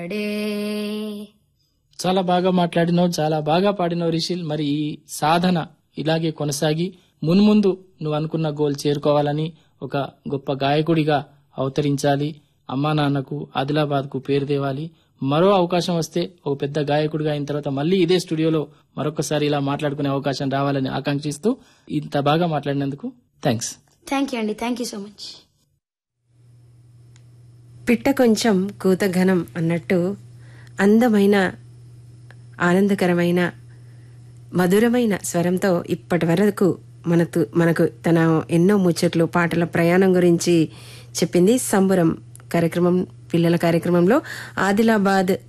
day చాలా బాగా మాట్లాడినావు చాలా బాగా పాడినావు రిషిల్ మరి ఈ సాధన ఇలాగే కొనసాగి మున్ముందు నువ్వు అనుకున్న గోల్ చేరుకోవాలని ఒక గొప్ప గాయకుడిగా అవతరించాలి అమ్మా నాన్నకు ఆదిలాబాద్ కు పేరు తేవాలి మరో అవకాశం వస్తే ఒక పెద్ద గాయకుడిగా అయిన తర్వాత మళ్ళీ ఇదే స్టూడియోలో మరొకసారి ఇలా మాట్లాడుకునే అవకాశం రావాలని ఆకాంక్షిస్తూ ఇంత బాగా మాట్లాడినందుకు థ్యాంక్స్ థ్యాంక్ యూ అండి థ్యాంక్ యూ సో మచ్ పిట్ట కొంచెం కూత ఘనం అన్నట్టు అందమైన ఆనందకరమైన మధురమైన స్వరంతో ఇప్పటి వరకు మనకు మనకు తన ఎన్నో ముచ్చట్లు పాటల ప్రయాణం గురించి చెప్పింది సంబురం కార్యక్రమం పిల్లల కార్యక్రమంలో ఆదిలాబాద్